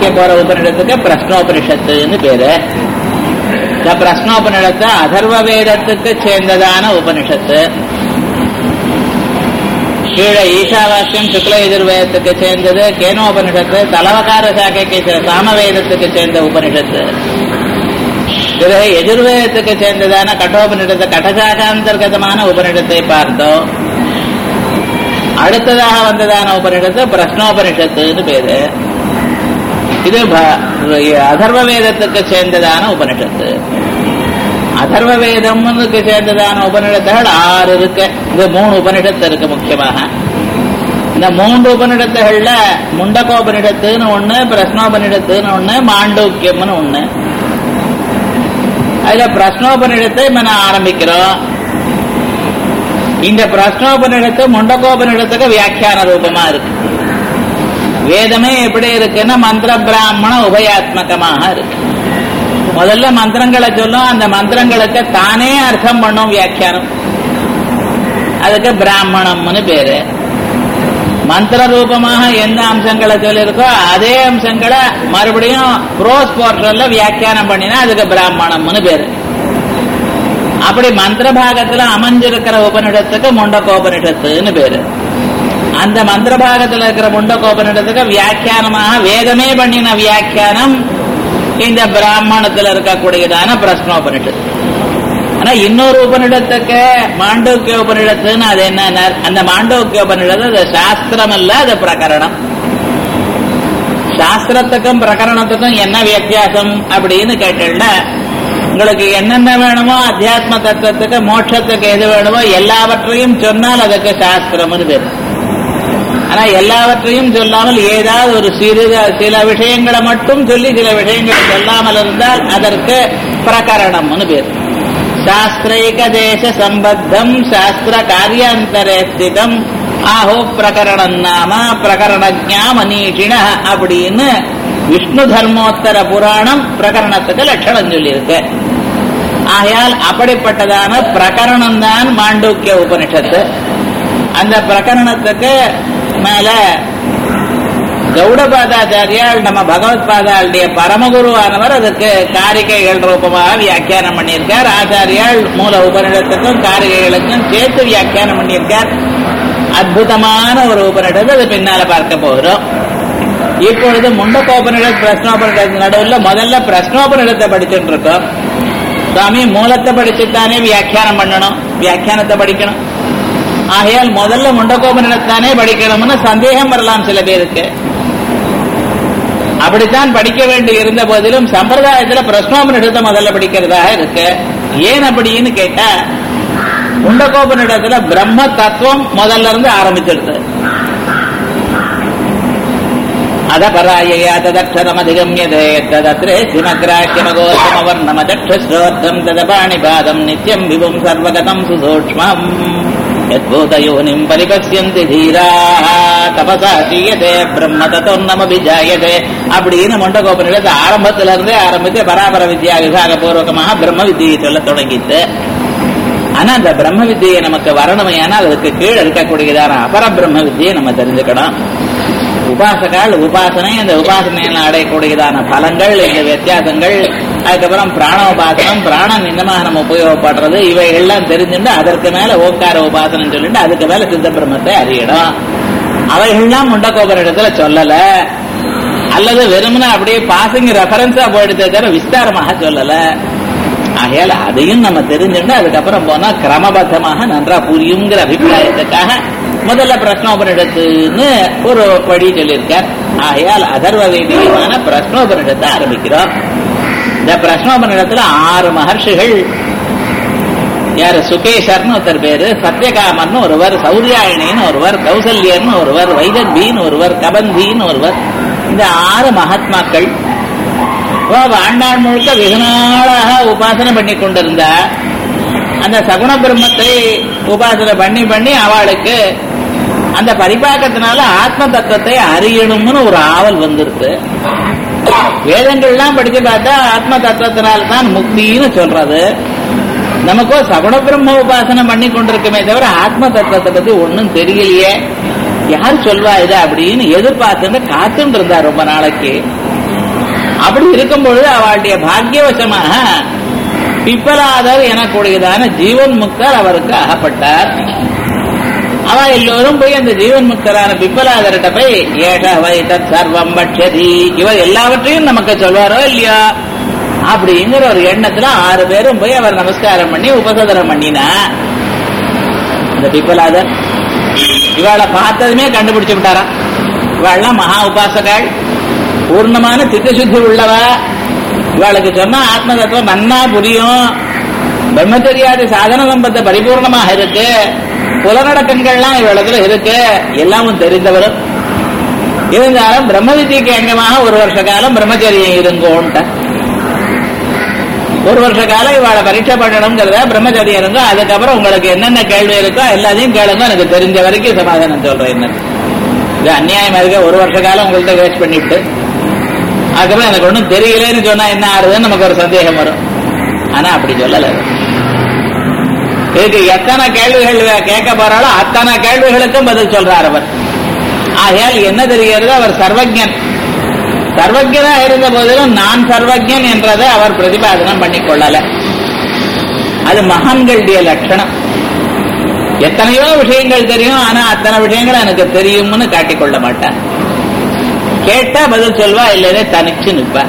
ஆரம்பிக்க போற உபநிடத்துக்கு பிரஸ்னோபனிஷத்துன்னு பேரு இந்த பிரஸ்னோபனிடத்து அதர்வ வேதத்துக்கு சேர்ந்ததான உபனிஷத்து கீழே ஈஷாவாஸ்யம் சுக்ல எதிர்வேதத்துக்கு சேர்ந்தது கேனோபனிஷத்து தலவகார சாக்கைக்கு சே- சாமவேதத்துக்கு சேர்ந்த உபனிஷத்து பிறகு எதிர்வேதத்துக்கு சேர்ந்ததான கட்டோபனிடத்து கடசாகாந்தர்கதமான உபனிடத்தை பார்த்தோம் அடுத்ததாக வந்ததான உபனிஷத்து பிரஸ்னோபனிஷத்துன்னு பேரு இது ப- அதர்வ வேதத்துக்கு சேர்ந்ததான உபனிஷத்து அதர்வ வேதம்னுக்கு சேர்ந்ததான உபனிடத்துகள் ஆறு இருக்கு இது மூணு உபனிடத்து இருக்கு முக்கியமாக இந்த மூன்று உபனிடத்துகள்ல முண்டகோபனிடத்துன்னு ஒண்ணு பிரஸ்னோபனிடத்துன்னு ஒண்ணு மாண்டூக்கியம்னு ஒண்ணு அதுல பிரஸ்னோபனிடத்தை நம்ம ஆரம்பிக்கிறோம் இந்த பிரஸ்னோபனிடத்து முண்டகோபனிடத்துக்கு வியாக்கியான ரூபமா இருக்கு வேதமே எப்படி இருக்குன்னா மந்திர பிராமண உபயாத்மகமாக இருக்கு முதல்ல மந்திரங்களை சொல்லும் அந்த மந்திரங்களுக்கு தானே அர்த்தம் பண்ணும் வியாக்கியானம் அதுக்கு பிராமணம்னு பேரு மந்திர ரூபமாக எந்த அம்சங்களை சொல்லியிருக்கோ அதே அம்சங்களை மறுபடியும் ப்ரோஸ் போர்ட்டல்ல வியாக்கியானம் பண்ணினா அதுக்கு பிராமணம்னு பேரு அப்படி மந்திர பாகத்துல அமைஞ்சிருக்கிற உபனிடத்துக்கு முண்டகோபனிடத்துன்னு பேரு அந்த மந்திர பாகத்துல இருக்கிற முண்டகோபனிடத்துக்கு வியாக்கியானமாக வேதமே பண்ணின வியாக்கியானம் இந்த பிராமணத்துல இருக்கக்கூடியதான பிரஸ்னோபனிஷத்து ஆனா இன்னொரு உபனிடத்துக்கு மாண்டோக்கிய உபனிடத்துன்னு அது என்ன அந்த மாண்டோக்கிய உபனிடத்து அது சாஸ்திரம் இல்ல அது பிரகரணம் சாஸ்திரத்துக்கும் பிரகரணத்துக்கும் என்ன வித்தியாசம் அப்படின்னு கேட்டீங்கன்னா உங்களுக்கு என்னென்ன வேணுமோ அத்தியாத்ம தத்துவத்துக்கு மோட்சத்துக்கு எது வேணுமோ எல்லாவற்றையும் சொன்னால் அதுக்கு சாஸ்திரம்னு பேரு ஆனா எல்லாவற்றையும் சொல்லாமல் ஏதாவது ஒரு சிறு சில விஷயங்களை மட்டும் சொல்லி சில விஷயங்களை சொல்லாமல் இருந்தால் அதற்கு பிரகரணம்னு பேர் சாஸ்திரைக தேச சம்பத்தம் சாஸ்திர காரியாந்தரே ஸ்திதம் ஆஹோ பிரகரணம் நாம பிரகரணஜா மனீஷிண அப்படின்னு விஷ்ணு தர்மோத்தர புராணம் பிரகரணத்துக்கு லட்சணம் சொல்லியிருக்கு ஆகையால் அப்படிப்பட்டதான பிரகரணம் தான் மாண்டூக்கிய உபனிஷத்து அந்த பிரகரணத்துக்கு மேல கௌடபாதாச்சாரியால் நம்ம பகவத் பாதாளுடைய பரமகுருவானவர் அதுக்கு காரிகைகள் ரூபமாக வியாக்கியானம் பண்ணியிருக்கார் ஆச்சாரியால் மூல உபனிடத்துக்கும் காரிகைகளுக்கும் சேர்த்து வியாக்கியானம் பண்ணியிருக்கார் அற்புதமான ஒரு உபனிடத்தை அது பின்னால பார்க்க போகிறோம் இப்பொழுது முண்டகோபனிடத் பிரஸ்னோபனிடத்து நடுவில் முதல்ல பிரஸ்னோபனிடத்தை படிச்சுட்டு இருக்கோம் சுவாமி மூலத்தை படிச்சுத்தானே வியாக்கியானம் பண்ணணும் வியாக்கியானத்தை படிக்கணும் ஆகையால் முதல்ல முண்டகோபனிடத்தானே படிக்கணும்னு சந்தேகம் வரலாம் சில பேருக்கு அப்படித்தான் படிக்க வேண்டி இருந்த போதிலும் சம்பிரதாயத்துல பிரஸ்னோபனிடத்தை முதல்ல படிக்கிறதாக இருக்கு ஏன் அப்படின்னு கேட்டா முண்டகோபனிடத்துல பிரம்ம தத்துவம் முதல்ல இருந்து ஆரம்பிச்சிருது அதபராயயா ததக்ஷரமதிகம்யதே ததத்ரே சிமக்ராக்கியமகோத்தமவர்ணமதக்ஷஸ்ரோத்தம் ததபாணிபாதம் நித்யம் விபும் சர்வகதம் சுசூக்ஷ்மம் யத்பூதயோனிம் பரிபஸ்யந்தி தீராः தபசா சீயதே பிரம்ம தத்தோன்னமபிஜாயதே அப்படின்னு முண்டகோபனிடத்து ஆரம்பத்துல இருந்தே ஆரம்பித்து பராபர வித்யா விபாக பூர்வகமாக பிரம்ம வித்தியை சொல்ல தொடங்கிட்டு ஆனா அந்த பிரம்ம வித்தியை நமக்கு வரணுமையானால் அதுக்கு கீழே இருக்கக்கூடியதான அபர பிரம்ம வித்தியை நம்ம தெரிஞ்சுக்கணும் உபாசகால் உபாசனை அந்த உபாசனையில் அடையக்கூடியதான பலங்கள் இந்த வித்தியாசங்கள் அதுக்கப்புறம் பிராணோபாசனம் பிராணம் இன்னமாக நம்ம உபயோகப்படுறது இவைகள்லாம் தெரிஞ்சுட்டு அதற்கு மேல ஓக்கார உபாசனம் சொல்லிட்டு அதுக்கு மேல சித்த பிரம்மத்தை அறியணும் அவைகள்லாம் முண்டக்கோபரிடத்துல சொல்லல அல்லது வெறுமனே அப்படியே பாசிங் ரெஃபரன்ஸா போயிடுதே தவிர விஸ்தாரமாக சொல்லல ஆகையால அதையும் நம்ம தெரிஞ்சுட்டு அதுக்கப்புறம் போனா கிரமபத்தமாக நன்றா புரியுங்கிற அபிப்பிராயத்துக்காக முதல்ல பிரஸ்னோபனிடத்துன்னு ஒரு வழி சொல்லியிருக்கார் ஆகையால் அதர்வ வேதியமான பிரஸ்னோபனிடத்தை ஆரம்பிக்கிறோம் இந்த பிரஸ்னோபனிடத்துல ஆறு மகர்ஷிகள் யாரு சுகேஷர்னு ஒருத்தர் பேரு சத்யகாமன் ஒருவர் சௌரியாயணின்னு ஒருவர் கௌசல்யன்னு ஒருவர் வைதன்பின்னு ஒருவர் கபந்தின்னு ஒருவர் இந்த ஆறு மகாத்மாக்கள் வாழ்நாள் முழுக்க வெகு நாளாக உபாசனை பண்ணி கொண்டிருந்தா அந்த சகுண பிரம்மத்தை உபாசனை பண்ணி பண்ணி அவளுக்கு அந்த பரிபாக்கத்தினால ஆத்ம தத்துவத்தை அறியணும்னு ஒரு ஆவல் வந்திருக்கு வேதங்கள்லாம் படிச்சு பார்த்தா ஆத்ம தத்துவத்தினால தான் முக்தின்னு சொல்றது நமக்கோ சகுண பிரம்ம உபாசனை பண்ணி கொண்டிருக்குமே தவிர ஆத்ம தத்துவத்தை பத்தி ஒன்னும் தெரியலையே யார் சொல்வா இது அப்படின்னு எதிர்பார்த்துட்டு காத்துட்டு இருந்தா ரொம்ப நாளைக்கு அப்படி இருக்கும் பொழுது அவளுடைய பாக்கியவசமாக பிப்பலாதர் எனக்கூடியதான ஜீவன் முக்தர் அவருக்கு அகப்பட்டார் அவ எல்லோரும் போய் அந்த ஜீவன் முக்தரான பிப்பலாதர்கிட்ட போய் ஏஷ வைத்தத் சர்வம் பட்சதி இவர் எல்லாவற்றையும் நமக்கு சொல்வாரோ இல்லையா அப்படிங்கிற ஒரு எண்ணத்துல ஆறு பேரும் போய் அவர் நமஸ்காரம் பண்ணி உபசதனம் பண்ணினா இந்த பிப்பலாதர் இவாளை பார்த்ததுமே கண்டுபிடிச்சு விட்டாரா இவாள்லாம் மகா உபாசகாள் பூர்ணமான சித்தசுத்தி உள்ளவ இவாளுக்கு சொன்னா ஆத்ம தத்துவம் நன்னா புரியும் பிரம்மச்சரியாதி சாதன சம்பந்த பரிபூர்ணமாக இருக்கு புலநடக்கங்கள்லாம் இவளத்துல இருக்கு எல்லாமும் தெரிந்தவரும் இருந்தாலும் பிரம்ம வித்தியக்கு அங்கமாக ஒரு வருஷ காலம் பிரம்மச்சரியம் இருங்கோன்ட்ட ஒரு வருஷ காலம் இவாளை பரீட்சை பண்ணணுங்கிறத பிரம்மச்சரியம் இருங்க அதுக்கப்புறம் உங்களுக்கு என்னென்ன கேள்வி இருக்கோ எல்லாத்தையும் கேளுங்க எனக்கு தெரிஞ்ச வரைக்கும் சமாதானம் சொல்றேன் என்ன இது அநியாயமா இருக்க ஒரு வருஷ காலம் உங்கள்கிட்ட வேஸ்ட் பண்ணிட்டு அதுக்கப்புறம் எனக்கு ஒன்றும் தெரியலன்னு சொன்னா என்ன ஆறுதுன்னு நமக்கு ஒரு சந்தேகம் வரும் ஆனா அப்படி சொல்லல அவர். இதுக்கு எத்தனை கேள்விகள் கேட்க போறாளோ அத்தனை கேள்விகளுக்கும் பதில் சொல்றார் அவர் ஆகையால் என்ன தெரிகிறது அவர் சர்வஜன் சர்வஜனா இருந்த போதிலும் நான் சர்வஜன் என்றதை அவர் பிரதிபாதனம் பண்ணிக் கொள்ளல அது மகான்களுடைய லட்சணம் எத்தனையோ விஷயங்கள் தெரியும் ஆனா அத்தனை விஷயங்கள் எனக்கு தெரியும்னு காட்டிக்கொள்ள மாட்டார் கேட்டா பதில் சொல்வா இல்லையே தனிச்சு நிற்பா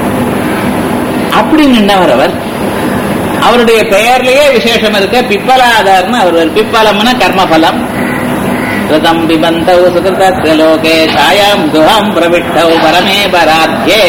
அப்படி நின்றவர் அவர் அவருடைய பெயர்லயே விசேஷம் இருக்க பிப்பலாதார்னு அவர் ஒரு பிப்பலம்னா கர்மபலம் ரிதம் பிபந்தௌ சுகிருதஸ்ய லோகே சாயாம் துஹம் பிரவிஷ்டௌ பரமே பராத்யே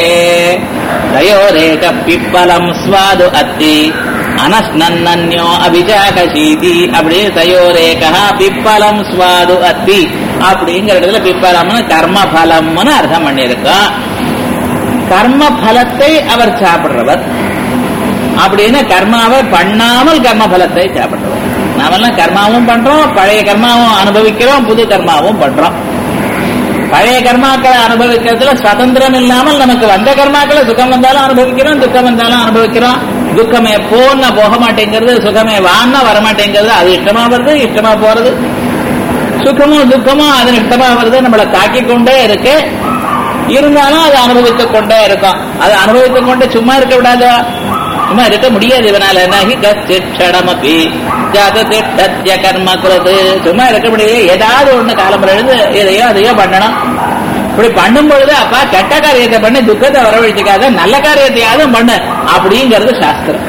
தயோரேக பிப்பலம் ஸ்வாது அத்தி அனஸ்னன்னோ அபிஜாகசீதி அப்படி தயோரேகா பிப்பலம் ஸ்வாது அத்தி அப்படிங்கிற இடத்துல பிப்பலம்னு கர்மபலம்னு அர்த்தம் பண்ணியிருக்கோம் கர்ம பலத்தை அவர் சாப்பிடுறவர் அப்படின்னு கர்மாவை பண்ணாமல் கர்ம பலத்தை சாப்பிடுறவர் நாமெல்லாம் கர்மாவும் பண்றோம் பழைய கர்மாவும் அனுபவிக்கிறோம் புது கர்மாவும் பண்றோம் பழைய கர்மாக்களை அனுபவிக்கிறதுல சுதந்திரம் இல்லாமல் நமக்கு வந்த கர்மாக்களை சுகம் வந்தாலும் அனுபவிக்கிறோம் துக்கம் வந்தாலும் அனுபவிக்கிறோம் துக்கமே போன போக மாட்டேங்கிறது சுகமே வான்னா வரமாட்டேங்கிறது அது இஷ்டமா வருது இஷ்டமா போறது சுகமும் துக்கமும் அது இஷ்டமா வருது நம்மளை தாக்கிக் கொண்டே இருக்கு இருந்தாலும் அதை அனுபவித்துக் கொண்டே இருக்கும் அதை அனுபவித்துக் கொண்டு சும்மா இருக்க விடாதா சும்மா இருக்க முடியாது இவனால நகி கச்சிடமபி ஜாதத்திய கர்ம குறது சும்மா இருக்க முடியாது ஏதாவது ஒண்ணு காலம் எழுந்து எதையோ அதையோ பண்ணணும் இப்படி பண்ணும் பொழுது அப்பா கெட்ட காரியத்தை பண்ணி துக்கத்தை வரவழைச்சிக்காத நல்ல காரியத்தையாவது பண்ணு அப்படிங்கிறது சாஸ்திரம்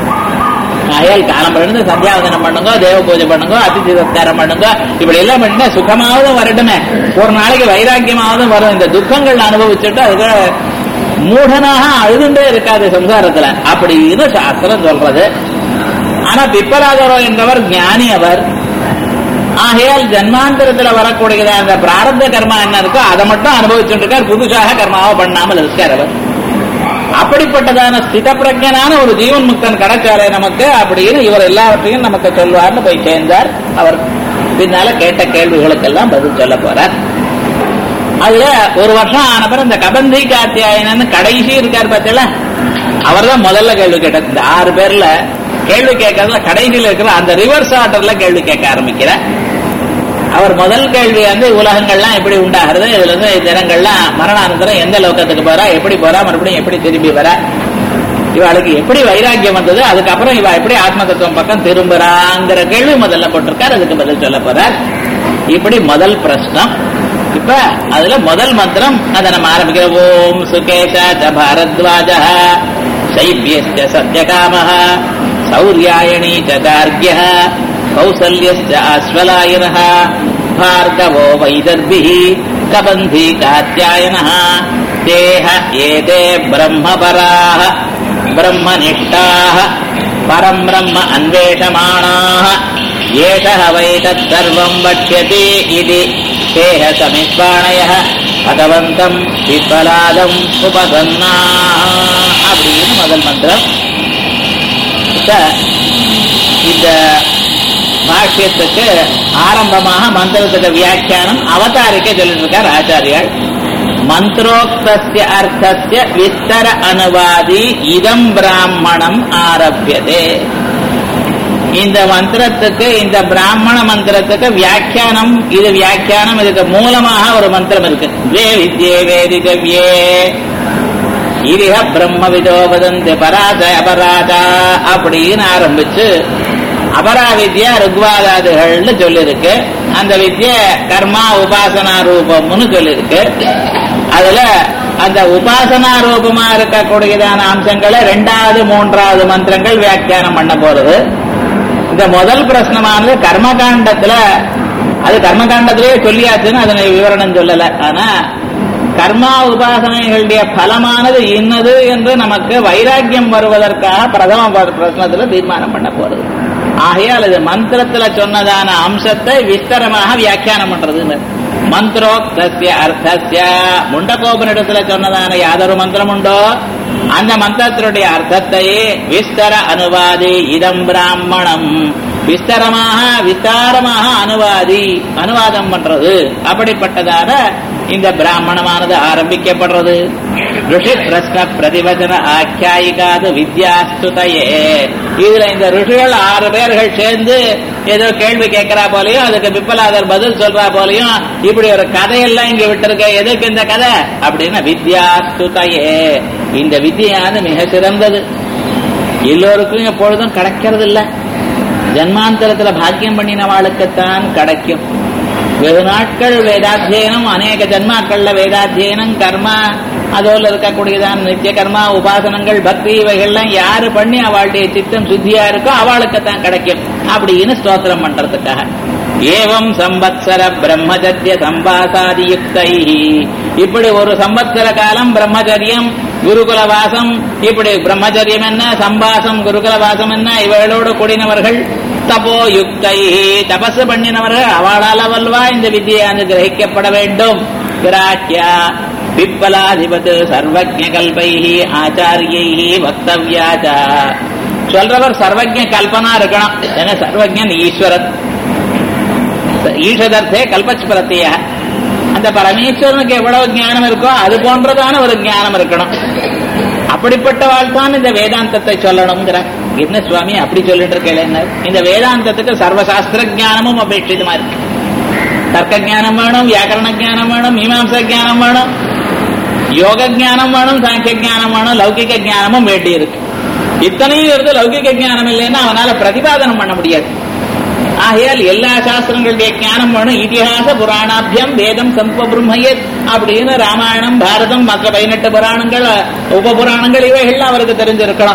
ஆயால் காலம் எழுந்து சந்தியாவதனம் பண்ணுங்க தேவ பூஜை பண்ணுங்க அதிதி சத்காரம் பண்ணுங்க இப்படி எல்லாம் பண்ணினா சுகமாவதும் வரட்டுமே ஒரு நாளைக்கு வைராக்கியமாவதும் வரும் இந்த துக்கங்கள் அனுபவிச்சுட்டு அதுக்கு மூடனாக அழுதுண்டே இருக்காது சம்சாரத்துல அப்படின்னு சாஸ்திரம் சொல்றது ஆனா பிப்பலாதரோ என்பவர் ஞானி அவர் ஆகையால் ஜன்மாந்தரத்துல வரக்கூடிய அந்த பிராரப்த கர்மா என்ன இருக்கோ அதை மட்டும் அனுபவிச்சுட்டு இருக்கார் புதுசாக கர்மாவை பண்ணாமல் இருக்கார் அவர் அப்படிப்பட்டதான ஸ்தித பிரஜனான ஒரு ஜீவன் முக்தன் கிடைச்சாரே நமக்கு அப்படின்னு இவர் எல்லாவற்றையும் நமக்கு சொல்வார்னு போய் சேர்ந்தார் அவர் பின்னால கேட்ட கேள்விகளுக்கெல்லாம் பதில் சொல்ல போறார் அதுல ஒரு வருஷம் ஆனப்பறம் இந்த கபந்தி காத்தியாயனன்னு கடைசி இருக்கார் பார்த்தல அவர் தான் முதல்ல கேள்வி கேட்டார் இந்த ஆறு பேர்ல கேள்வி கேட்கறதுல கடைசியில் இருக்கிற அந்த ரிவர்ஸ் ஆர்டர்ல கேள்வி கேட்க ஆரம்பிக்கிறார் அவர் முதல் கேள்வி வந்து உலகங்கள்லாம் எப்படி உண்டாகிறது இதுல இருந்து ஜனங்கள்லாம் மரணானந்தரம் எந்த லோகத்துக்கு போறா எப்படி போறா மறுபடியும் எப்படி திரும்பி வரா இவளுக்கு எப்படி வைராக்கியம் வந்தது அதுக்கப்புறம் இவ எப்படி ஆத்ம தத்துவம் பக்கம் திரும்புறாங்கிற கேள்வி முதல்ல போட்டிருக்கார் அதுக்கு பதில் சொல்ல போறார் இப்படி முதல் பிரश्னம் இப்ப அதுல முதல் மந்திரம் அதை நம்ம ஆரம்பிக்கிறோம் ஓம் சுகேஷ பாரத்வாஜ சைபியஸ்ட சத்யகாம சௌரியாயணி சார்கிய கௌசல்யஸ்ட அஸ்வலாயன भार्गवो वैदर्भिः कबन्धी कात्यायनः तेह एते ब्रह्मपराः ब्रह्मनिष्ठाः परम् ब्रह्म अन्वेषमाणाः एषः वै तत्सर्वम् वक्ष्यति इति तेह समित्वाणयः भगवन्तम् विफलादम् उपसन्नाः அப்படின்னு முதல் மந்திரம் இப்ப இந்த பாஷ்யத்துக்கு ஆரம்பமாக மந்திரத்துக்கு வியாக்கியானம் அவதாரிக்க சொல்லிட்டு இருக்கார் ஆச்சாரியால் மந்திரோக்தஸ்ய அர்த்தஸ்ய விஸ்தர அனுவாதி இதம் பிராமணம் ஆரம்பியதே இந்த மந்திரத்துக்கு இந்த பிராமண மந்திரத்துக்கு வியாக்கியானம் இது வியாக்கியானம் இதுக்கு மூலமாக ஒரு மந்திரம் இருக்கு வே வித்யே வேதிகவ்யே இரிஹ பிரம்மவிதோ வதந்தி பராத அபராதா அப்படின்னு ஆரம்பிச்சு அபரா வித்யா ருக்வாதாதிகள்னு சொல்லியிருக்கு அந்த வித்யா கர்மா உபாசனா ரூபம்னு சொல்லியிருக்கு அதுல அந்த உபாசனா ரூபமா இருக்கக்கூடியதான அம்சங்களை ரெண்டாவது மூன்றாவது மந்திரங்கள் வியாக்கியானம் பண்ண போறது இந்த முதல் பிரश्னமானது கர்மகாண்டத்துல அது கர்மகாண்டத்திலேயே சொல்லியாச்சுன்னு அதனை விவரணம் சொல்லல ஆனா கர்மா உபாசனைகளுடைய பலமானது இன்னது என்று நமக்கு வைராக்கியம் வருவதற்காக பிரதம பிரश्னத்துல தீர்மானம் பண்ண போறது ஆகையால் இது மந்திரத்துல சொன்னதான அம்சத்தை விஸ்தரமாக வியாக்கியானம் பண்றது மந்திரோக்தஸ்ய அர்த்தஸ்ய முண்டகோபனிடத்துல சொன்னதான யாதொரு மந்திரம் உண்டோ அந்த மந்திரத்தினுடைய அர்த்தத்தை விஸ்தர அனுவாதி இதம் பிராமணம் விஸ்தரமாக விஸ்தாரமாக அனுவாதி அனுவாதம் பண்றது அப்படிப்பட்டதான இந்த பிராமணமானது ஆரம்பிக்கப்படுறது ரிஷி பிரஸ்ன பிரதிவச்சன ஆக்கியாயிகாது வித்யாஸ்துதையே இதுல இந்த ரிஷிகள் ஆறு பேர்கள் சேர்ந்து ஏதோ கேள்வி கேட்கிறா போலயும் அதுக்கு பிப்பலாதர் பதில் சொல்றா போலயும் இப்படி ஒரு கதையெல்லாம் இங்க விட்டிருக்க எதுக்கு இந்த கதை அப்படின்னா வித்யாஸ்துதையே இந்த வித்தியானது மிக சிறந்தது எல்லோருக்கும் எப்பொழுதும் கிடைக்கிறது இல்ல ஜன்மாந்தரத்துல பாக்கியம் பண்ணினவாளுக்குத்தான் கிடைக்கும் வெகு நாட்கள் வேதாத்தியனம் அநேக ஜன்மாக்கள்ல வேதாத்தியனம் கர்மா அதோல இருக்கக்கூடியதான் நித்திய கர்மா உபாசனங்கள் பக்தி இவைகள்லாம் யாரு பண்ணி அவளுடைய சித்தம் சுத்தியா இருக்கோ அவளுக்குத்தான் கிடைக்கும் அப்படின்னு ஸ்தோத்திரம் பண்றதுக்காக ஏவம் சம்பத்சர பிரம்மச்சரிய சம்பாசாதி யுக்தை இப்படி ஒரு சம்பத்சர காலம் பிரம்மச்சரியம் குருகுல வாசம் இப்படி பிரம்மச்சரியம் என்ன சம்பாசம் குருகுல வாசம் என்ன இவைகளோடு கூடினவர்கள் தபோ யுக்தை தபசு பண்ணினவர்கள் அவளால் வல்வா இந்த வித்தியானது கிரகிக்கப்பட வேண்டும் விராட்யா பிப்பலாதிபத் சர்வஜ கல்பை ஆச்சாரியை வக்தவியாச்ச சொல்றவர் சர்வஜ கல்பனா இருக்கணும் ஏன்னா சர்வஜன் ஈஸ்வரன் ஈஷதர்த்தே கல்பச் பிரத்திய அந்த பரமேஸ்வரனுக்கு எவ்வளவு ஞானம் இருக்கோ அது போன்றதான ஒரு ஞானம் இருக்கணும் அப்படிப்பட்ட வாழ்த்தான் இந்த வேதாந்தத்தை சொல்லணுங்கிற என்ன சுவாமி அப்படி சொல்லிட்டு இருக்கேன் இந்த வேதாந்தத்துக்கு சர்வசாஸ்திர ஜானமும் அபேட்சிதமா இருக்கு தர்க்க ஜானம் வேணும் வியாக்கரண ஜானம் வேணும் மீமாம்ச ஜானம் வேணும் யோக ஜானம் வேணும் சாங்கிய ஜானம் வேணும் லௌகிக ஜானமும் வேண்டி இருக்கு இத்தனையும் இருந்து லௌகிக ஜானம் இல்லைன்னா அவனால பிரதிபாதனம் பண்ண முடியாது ஆகையால் எல்லா சாஸ்திரங்களுடைய ஞானம் வேணும் இதிகாச புராணாபியம் வேதம் சம்ப பிரம்மயத் அப்படின்னு ராமாயணம் பாரதம் மற்ற பதினெட்டு புராணங்கள் உப புராணங்கள் இவைகள்லாம் அவருக்கு தெரிஞ்சிருக்கலாம்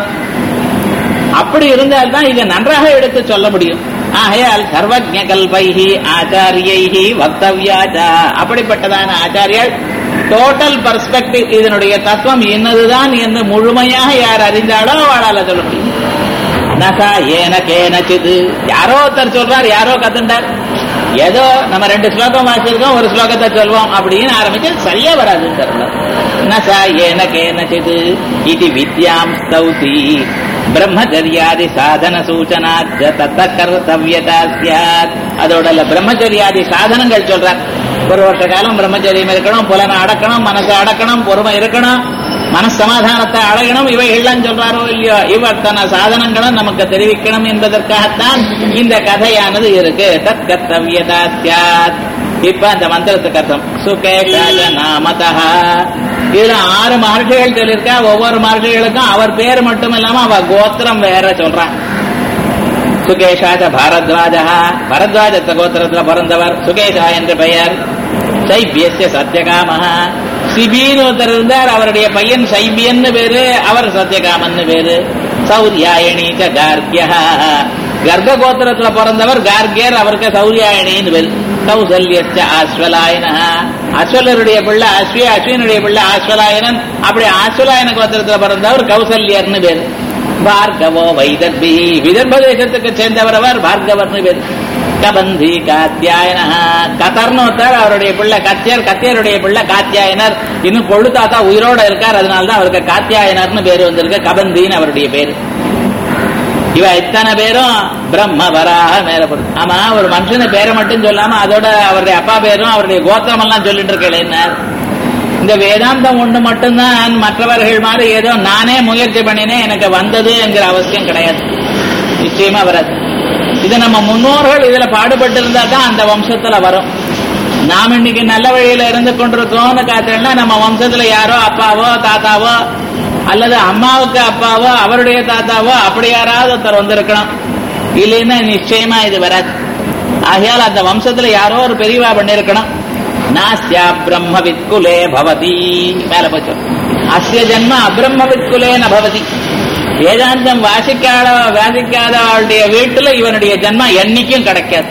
அப்படி இருந்தால்தான் இதை நன்றாக எடுத்து சொல்ல முடியும் ஆகையால் சர்வஜ கல்பைஹி ஆச்சாரியைஹி வக்தவ்யாச்சா அப்படிப்பட்டதான ஆச்சாரியால் டோட்டல் பர்ஸ்பெக்டிவ் இதனுடைய தத்துவம் என்னதுதான் என்று முழுமையாக யார் அறிந்தாலோ அவளால் சொல்ல முடியும் நகா ஏன கேனச்சிது யாரோ ஒருத்தர் சொல்றார் யாரோ கத்துண்டார் ஏதோ நம்ம ரெண்டு ஸ்லோகம் வாசிச்சிருக்கோம் ஒரு ஸ்லோகத்தை சொல்வோம் அப்படின்னு ஆரம்பிச்சு சரியா வராது நசா ஏன கேனச்சிது இது வித்யாம் ஸ்தௌதி பிரம்மச்சரியாதி சாதன சூச்சனா கர்த்தவியதா சியாத் அதோட பிரம்மச்சரியாதி சாதனங்கள் சொல்றார் ஒரு வருஷ காலம் பிரம்மச்சரியம் இருக்கணும் புலனை அடக்கணும் மனசை அடக்கணும் பொறுமை இருக்கணும் மனசமாதானத்தை அடையணும் இவைகள்லாம் சொல்றாரோ இல்லையோ இவர்த்தன சாதனங்களும் நமக்கு தெரிவிக்கணும் என்பதற்காகத்தான் இந்த கதையானது இருக்கு தத் கர்த்தவியதா சியாத் இப்ப அந்த மந்திரத்துக்கு அர்த்தம் சுகேஷாய நாமதா இதுல ஆறு மகர்ஷிகள் சொல்லியிருக்கா ஒவ்வொரு மகர்ஷிகளுக்கும் அவர் பேர் மட்டும் இல்லாம அவ கோத்திரம் வேற சொல்றான் சுகேஷாச்ச பாரத்வாஜா பரத்வாஜ கோத்திரத்துல பிறந்தவர் சுகேஷா என்ற பெயர் சைபியஸ்ய சத்யகாமஹா சிபின்னு ஒருத்தர் இருந்தார் அவருடைய பையன் சைபியன்னு பேரு அவர் சத்யகாமன்னு பேரு சௌரியாயணி கார்கியா கர்ப்ப கோத்திரத்துல பிறந்தவர் கார்கியர் அவருக்கு சௌரியாயணின்னு பேரு கௌசல்யச்ச ஆஸ்வலாயன அஸ்வலருடைய பிள்ளை அஸ்வி அஸ்வினுடைய பிள்ளை ஆஸ்வலாயனன் அப்படி ஆஸ்வலாயன கோத்திரத்துல பிறந்தவர் கௌசல்யர்னு பேரு பார்கவோ வைதர்பி விதர்ப தேசத்துக்கு சேர்ந்தவர் அவர் பார்கவர்னு பேரு கபந்தி காத்தியாயன கதர்னு ஒருத்தர் அவருடைய பிள்ளை கத்தியர் கத்தியருடைய பிள்ளை காத்தியாயனர் இன்னும் கொழு தாத்தா உயிரோட இருக்கார் அதனாலதான் அவருக்கு காத்தியாயனர்னு பேரு வந்திருக்கு கபந்தின்னு அவருடைய பேரு இவ இத்தனை பேரும் பிரம்ம வராக மேலப்படும் ஆமா ஒரு மனுஷன பேரை மட்டும் சொல்லாம அதோட அவருடைய அப்பா பேரும் அவருடைய கோத்திரம் எல்லாம் சொல்லிட்டு இருக்கேன் இந்த வேதாந்தம் ஒன்று மட்டும்தான் மற்றவர்கள் மாதிரி ஏதோ நானே முயற்சி பண்ணினேன் எனக்கு வந்தது என்கிற அவசியம் கிடையாது நிச்சயமா வராது இது நம்ம முன்னோர்கள் இதுல பாடுபட்டு இருந்தா தான் அந்த வம்சத்துல வரும் நாம் இன்னைக்கு நல்ல வழியில இருந்து கொண்டிருக்கோம்னு காத்தோம்னா நம்ம வம்சத்துல யாரோ அப்பாவோ தாத்தாவோ அல்லது அம்மாவுக்கு அப்பாவோ அவருடைய தாத்தாவோ அப்படி யாராவது ஒருத்தர் வந்திருக்கணும் இல்லைன்னா நிச்சயமா இது வராது ஆகையால் அந்த வம்சத்துல யாரோ ஒரு பெரியவா பண்ணிருக்கணும் நாஸ்யா பிரம்ம வித்குலே பவதி மேல போச்சு அஸ்ய ஜன்ம அபிரம்ம வித்குலே ந பவதி வேதாந்தம் வாசிக்காத வாசிக்காத அவளுடைய வீட்டுல இவனுடைய ஜன்மம் என்னைக்கும் கிடைக்காது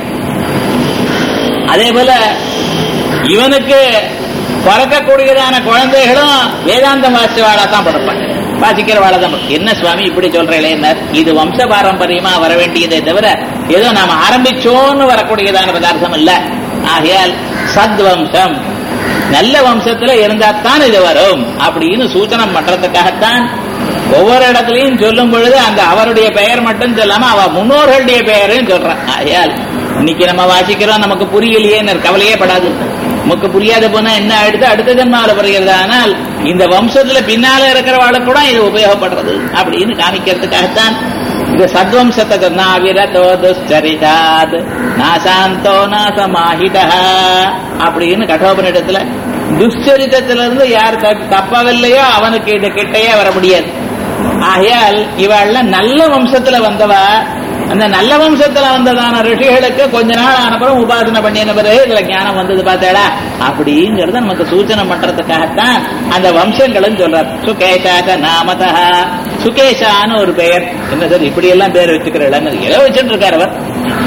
அதே போல இவனுக்கு பிறக்கக்கூடியதான குழந்தைகளும் வேதாந்தம் வாசிவாளா தான் பிறப்பாங்க வாசிக்கிற வாழை தான் பிறப்பாங்க. என்ன சுவாமி இப்படி சொல்றேன் இது வம்ச பாரம்பரியமா வர வேண்டியதே தவிர ஏதோ நாம ஆரம்பிச்சோன்னு வரக்கூடியதான பதார்த்தம் இல்ல ஆகையால் சத்வம்சம் நல்ல வம்சத்துல இருந்தா தான் இது வரும் அப்படின்னு சூச்சனம் பண்றதுக்காகத்தான் ஒவ்வொரு இடத்துலயும் சொல்லும் பொழுது அந்த அவருடைய பெயர் மட்டும் சொல்லாம அவ முன்னோர்களுடைய பெயரையும் சொல்றான் ஆகையால் இன்னைக்கு நம்ம வாசிக்கிறோம் நமக்கு புரியலையே கவலையே படாது நமக்கு புரியாத போனா என்ன ஆயிடுது அடுத்த ஜென்மாவில புரிகிறது ஆனால் இந்த வம்சத்துல பின்னால இருக்கிறவாளுக்கு கூட இது உபயோகப்படுறது அப்படின்னு காமிக்கிறதுக்காகத்தான் இந்த சத்வம்சத்தை சொன்னா விரதோ துஷ்சரிதாத் நாசாந்தோ நாசமாஹிதா அப்படின்னு கட்டோபனிடத்துல துஷ்சரிதத்திலிருந்து யார் த- தப்பவில்லையோ அவனுக்கு இது கிட்டையே வர முடியாது ஆகையால் இவாள்லாம் நல்ல வம்சத்துல வந்தவா அந்த நல்ல வம்சத்துல வந்ததான ரிஷிகளுக்கு கொஞ்ச நாள் ஆனப்புறம் உபாசனை பண்ணின பிறகு இதுல ஞானம் வந்தது பார்த்தேடா அப்படிங்கறத நமக்கு சூச்சனை பண்றதுக்காகத்தான் அந்த வம்சங்களும் சொல்றார் சுகேஷாக நாமதா சுகேஷான்னு ஒரு பெயர் என்ன சார் இப்படி எல்லாம் பேர் வச்சுக்கிறேன் ஏதோ வச்சுட்டு இருக்கார் அவர்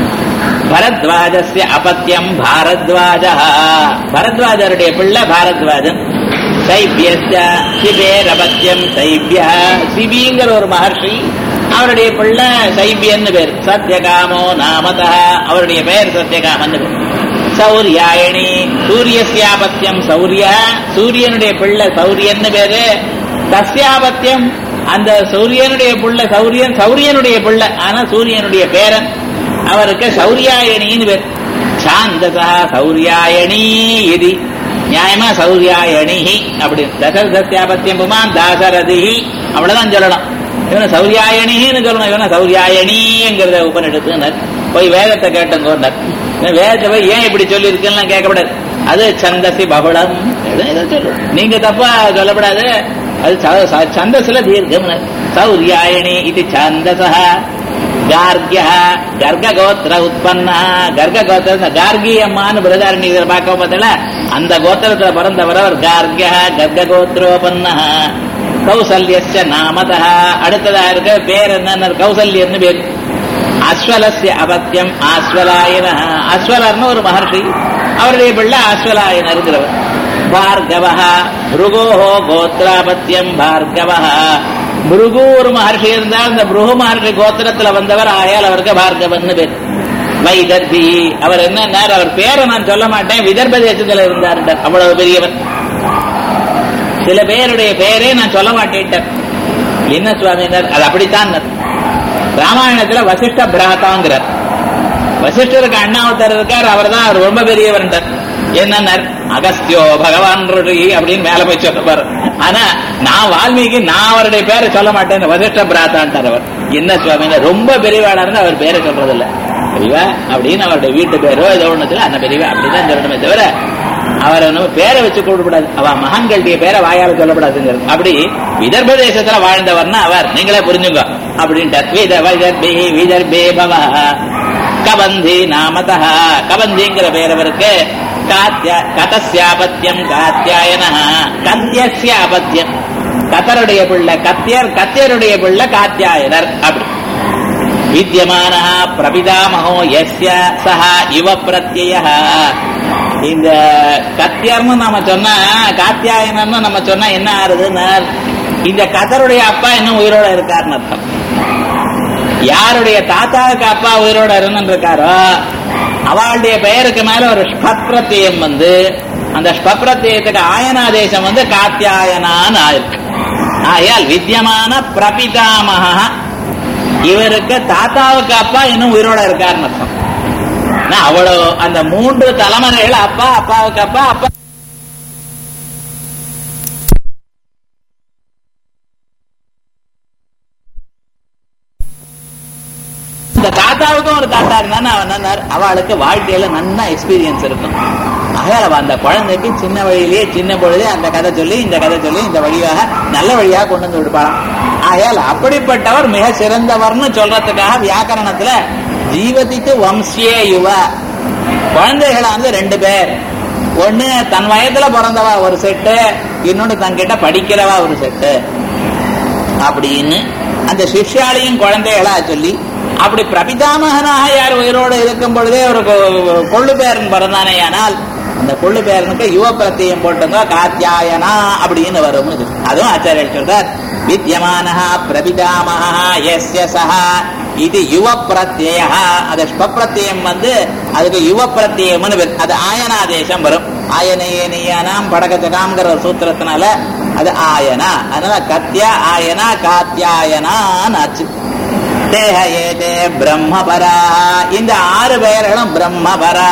பரத்வாஜஸ்ய அபத்தியம் பாரத்வாஜ பரத்வாஜருடைய பிள்ளை பாரத்வாஜன் சைபியஸ்ய சிபேரபத்தியம் சைபிய சிபிங்கிற ஒரு மகர்ஷி அவருடைய பிள்ளை சைபியன்னு பேர் சத்யகாமோ நாமதா அவருடைய பெயர் சத்யகாமன் பேர் சௌரியாயணி சூரியஸ்யாபத்தியம் சௌரிய சூரியனுடைய பிள்ளை சௌரியன்னு பேரு தஸ்யாபத்தியம் அந்த சூரியனுடைய பிள்ளை சௌரியன் சௌரியனுடைய பிள்ளை ஆனா சூரியனுடைய பேரன் அவருக்கு சௌரியாயணின்னு பேர் சாந்ததா சௌரியாயணி இது நியாயமா சௌரியாயணி அப்படி தசரதஸ்யாபத்தியம் புமான் தாசரதி அவ்வளவுதான் சொல்லலாம் இவனை சௌரியாயணின்னு சொல்லணும் இவனை சௌரியாயணிங்கிறத உபநிடத்துனர் போய் வேதத்தை கேட்டுங்கோண்டார் வேதத்தை போய் ஏன் இப்படி சொல்லி இருக்குன்னு கேட்கக்கூடாது அது சந்தசி பகுளம் ஏதோ ஏதோ சொல்லு நீங்க தப்பா சொல்லப்படாது அது ச- ச- சந்தஸ்ல தீர்க்கம் சௌரியாயணி இது சந்தசா கார்கிய கர்ககோத்திர உற்பன்னா கர்ககோத்திர கார்கி அம்மான்னு பிரதாரணி இதில் பார்க்க பார்த்தல அந்த கோத்திரத்துல பிறந்தவர் அவர் கார்கிய கர்ககோத்திரோபன்னா கௌசல்யஸ்ய நாமதா அடுத்ததா இருக்க பேர் என்ன கௌசல்யன்னு பேர் அஸ்வலஸ்ய அபத்தியம் ஆஸ்வலாயன அஸ்வலர்னு ஒரு மகர்ஷி அவருடைய பிள்ளை ஆஸ்வலாயனர் இருக்கிறவர் பார்கவஹ பிருகோஹோ கோத்ராபத்தியம் பார்கவஹ பிருகு ஒரு மகர்ஷி இருந்தால் அந்த பிருகு மகர்ஷி கோத்திரத்துல வந்தவர் ஆயால் அவருக்கு பார்கவன்னு பேர் வைதர்பி அவர் என்ன அவர் பேரை நான் சொல்ல மாட்டேன் விதர்ப தேசத்துல இருந்தார் அவ்வளவு பெரியவர் சில பேருடைய பெயரே நான் சொல்ல மாட்டேன்ட்டேன் என்ன சுவாமினர் அது அப்படித்தான் ராமாயணத்துல வசிஷ்ட பிராதாங்கிறார் வசிஷ்டருக்கு அண்ணாவத்தர் இருக்கார் அவர் தான் அவர் ரொம்ப பெரியவர் என்னன்னார் அகஸ்தியோ பகவான் ருஷி அப்படின்னு மேல போய் சொல்லுவார் ஆனா நான் வால்மீகி நான் அவருடைய பேரை சொல்ல மாட்டேன் வசிஷ்ட பிராத்தான்ட்டார் அவர் என்ன சுவாமி ரொம்ப பெரியவாளா இருந்தா அவர் பேரை சொல்றது இல்ல பெரியவா அப்படின்னு அவருடைய வீட்டு பேரோ ஏதோ ஒண்ணுல அந்த பெரியவா அப்படிதான் சொல்லணுமே தவிர அவரை நம்ம பேரை வச்சு கூடக்கூடாது அவ மகான்களுடைய பேரை வாயால சொல்லப்படாதுங்கிறது அப்படி விதர்ப தேசத்துல வாழ்ந்தவர்னா அவர் நீங்களே புரிஞ்சுங்க அப்படின்ட்டு வித விதர்பே விதர்பே பவ கபந்தி நாமதா கபந்திங்கிற பேர் அவருக்கு காத்திய கதஸ்யாபத்தியம் காத்தியாயன கத்தியஸ்யாபத்தியம் கத்தருடைய பிள்ளை கத்தியர் கத்தியருடைய பிள்ளை காத்தியாயனர் அப்படி வித்தியமான பிரபிதாமகோ எஸ்ய சஹா இவ பிரத்யய இந்த கத்தியர்னு நம்ம சொன்னா காத்தியாயனன்னு நம்ம சொன்னா என்ன ஆறுதுன்னு இந்த கத்தருடைய அப்பா இன்னும் உயிரோட இருக்காருன்னு அர்த்தம் யாருடைய தாத்தாவுக்கு அப்பா உயிரோட இருந்திருக்காரோ அவளுடைய பெயருக்கு மேல ஒரு ஸ்பப்ரத்தியம் வந்து அந்த ஸ்பப்ரத்தியத்துக்கு ஆயனாதேசம் வந்து காத்தியாயனான்னு ஆயிருக்கு ஆகையால் வித்தியமான பிரபிதாமகா இவருக்கு தாத்தாவுக்கு அப்பா இன்னும் உயிரோட இருக்காருன்னு அர்த்தம் ஆனா அவ்வளவு அந்த மூன்று தலைமுறைகள் அப்பா அப்பாவுக்கு அப்பா அப்பா இந்த தாத்தாவுக்கும் ஒரு தாத்தா இருந்தான்னு அவன் நன்னார் அவளுக்கு வாழ்க்கையில நன்னா எக்ஸ்பீரியன்ஸ் இருக்கும் ஆகையால் அவ அந்த குழந்தைக்கு சின்ன வழியிலேயே சின்ன பொழுதே அந்த கதை சொல்லி இந்த கதை சொல்லி இந்த வழியாக நல்ல வழியாக கொண்டு வந்து விடுப்பாளாம் ஆகையால் அப்படிப்பட்டவர் மிக சிறந்தவர்னு சொல்றதுக்காக வியாக்கரணத்துல ஜீவதிக்கு வம்சியே யுவ குழந்தைகளை வந்து ரெண்டு பேர் ஒண்ணு தன் வயதுல பிறந்தவா ஒரு செட்டு இன்னொன்னு தன்கிட்ட படிக்கிறவா ஒரு செட்டு அப்படின்னு அந்த சிஷ்யாலையும் குழந்தைகளா சொல்லி அப்படி பிரபிதாமகனாக யார் உயிரோடு இருக்கும் பொழுதே ஒரு கொ- கொள்ளு பேரன் பிறந்தானே ஆனால் அந்த கொள்ளு பேரனுக்கு யுவ பிரத்தியம் போட்டுங்க காத்தியாயனா அப்படின்னு வரும் இது. அதுவும் ஆச்சாரியர் சொல்றார் வித்யமானஹ பிரபிதாமஹ எஸ்ய சஹ இது யுவ பிரத்யய அது ஸ்வப்பிரத்தியம் வந்து அதுக்கு யுவ பிரத்யம்னு பேர். அது ஆயனாதேசம் வரும் ஆயனையனியானாம் படகச்சகாம்ங்கிற ஒரு சூத்திரத்தினால அது ஆயனா அதனால கத்யா ஆயனா காத்தியாயனான்னு ஆச்சு தேக ஏதே பிரம்மபரா இந்த ஆறு பெயர்களும் பிரம்மபரா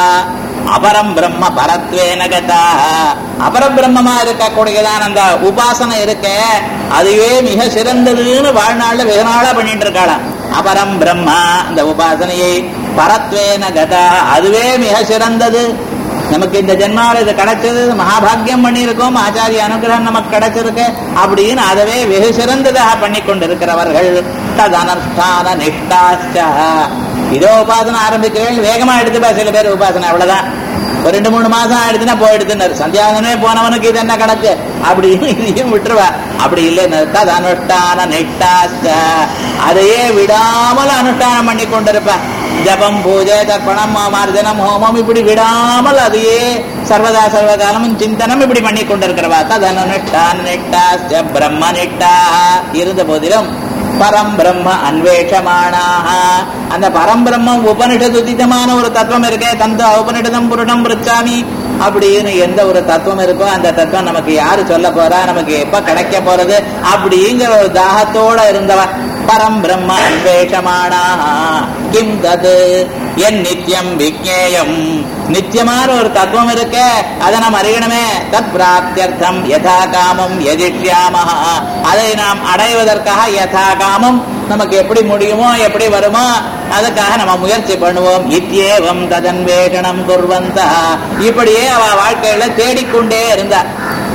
அபரம் பிரம்ம பரத்வேன கதா அபரம் பிரம்மமா இருக்கக்கூடியதான அந்த உபாசனை இருக்க அதுவே மிக சிறந்ததுன்னு வாழ்நாள்ல வெகு நாளா பண்ணிட்டு இருக்காளாம் அபரம் பிரம்மா அந்த உபாசனையை பரத்வேன கதா அதுவே மிக சிறந்தது நமக்கு இந்த ஜென்மாவில் இது கிடைச்சது மகாபாகியம் பண்ணியிருக்கோம் ஆச்சாரிய அனுகிரகம் நமக்கு கிடைச்சிருக்கு அப்படின்னு அதவே வெகு சிறந்ததாக பண்ணி கொண்டிருக்கிறவர்கள் தது அனுஷ்டான நிஷ்டாச்ச இதோ உபாசனை ஆரம்பிக்கிறேன் வேகமா எடுத்துப்பா சில பேர் உபாசனை அவ்வளவுதான் ஒரு ரெண்டு மூணு மாசம் ஆயிடுச்சுன்னா போயிடுதுன்னு சந்தியாவனே போனவனுக்கு இது என்ன கணக்கு அப்படின்னு இதையும் விட்டுருவா அப்படி இல்லைன்னு தது அனுஷ்டான நிஷ்டாச்ச அதையே விடாமல் அனுஷ்டானம் பண்ணி கொண்டிருப்பா ஜபம் பூஜை தர்ப்பணம் மார்ஜனம் ஹோமம் இப்படி விடாமல் அதையே சர்வதா சர்வகாலமும் சிந்தனம் இப்படி பண்ணி கொண்டிருக்கிறவா ததனு நிஷ்டான் நிஷ்டாஸ்ய பிரம்ம நிஷ்டா இருந்த போதிலும் பரம் பிரம்ம அன்வேஷமானாக அந்த பரம் பிரம்மம் உபனிஷத் உதிதமான ஒரு தத்துவம் இருக்கே தந்த உபனிஷதம் புருடம் பிரிச்சாமி அப்படின்னு எந்த ஒரு தத்துவம் இருக்கோ அந்த தத்துவம் நமக்கு யாரு சொல்ல போறா நமக்கு எப்ப கிடைக்க போறது அப்படிங்கிற ஒரு தாகத்தோட இருந்தவ பரம் பிரம்ம அன்வேஷமானா கிம் தது என் நித்தியம் விக்னேயம் நித்தியமான ஒரு தத்துவம் இருக்க அதை நாம் அறியணுமே தத் பிராப்தியர்த்தம் யதா காமம் எதிர்யாம அதை நாம் அடைவதற்காக யதா காமம் நமக்கு எப்படி முடியுமோ எப்படி வருமோ அதுக்காக நம்ம முயற்சி பண்ணுவோம் இத்தியேவம் ததன்வேஷனம் குர்வந்தா இப்படியே அவ வாழ்க்கையில தேடிக்கொண்டே இருந்தார்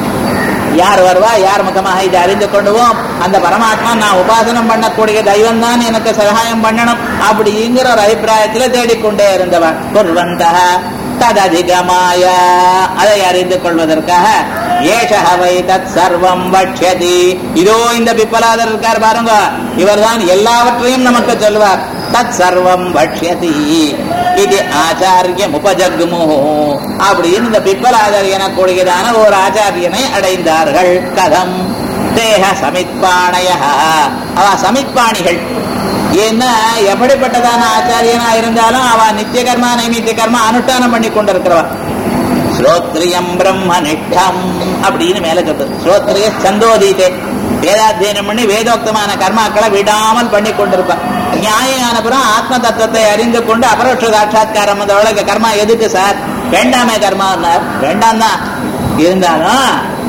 யார் வருவா யார் முகமாக இதை அறிந்து கொண்டுவோம் அந்த பரமாத்மா நான் உபாசனம் பண்ணக்கூடிய தெய்வம் தான் எனக்கு சகாயம் பண்ணணும் அப்படிங்கிற ஒரு அபிப்பிராயத்துல தேடிக்கொண்டே இருந்தவன் குர்வந்த தததிகமாய அதை அறிந்து கொள்வதற்காக ஏஷவை தத் சர்வம் வட்சதி இதோ இந்த பிப்பலாதர் இருக்கார் பாருங்க இவர்தான் எல்லாவற்றையும் நமக்கு சொல்வார் தத் சர்வம் வட்சதி இது ஆச்சாரியம் உபஜக்மு அப்படின்னு இந்த பிப்பலாதர் எனக்கூடியதான ஒரு ஆச்சாரியனை அடைந்தார்கள் கதம் தேக சமித்பாணய அவ சமித்பாணிகள் ஏன்னா எப்படிப்பட்டதான ஆச்சாரியனா இருந்தாலும் அவ நித்திய கர்மா நைமித்திய கர்மா அனுஷ்டானம் பண்ணி கொண்டிருக்கிறவா ஸ்ரோத்ரியம் பிரம்ம நிஷ்டம் அப்படின்னு மேல சொல்றது ஸ்ரோத்ரிய சந்தோதீதே வேதாத்தியனம் பண்ணி வேதோக்தமான கர்மாக்களை விடாமல் பண்ணி கொண்டிருப்பார் நியாயானபுரம் ஆத்ம தத்துவத்தை அறிந்து கொண்டு அபரோட்ச சாட்சா்காரம் வந்தவளுக்கு கர்மா எதுக்கு சார் வேண்டாமே கர்மா வேண்டாம் தான் இருந்தாலும்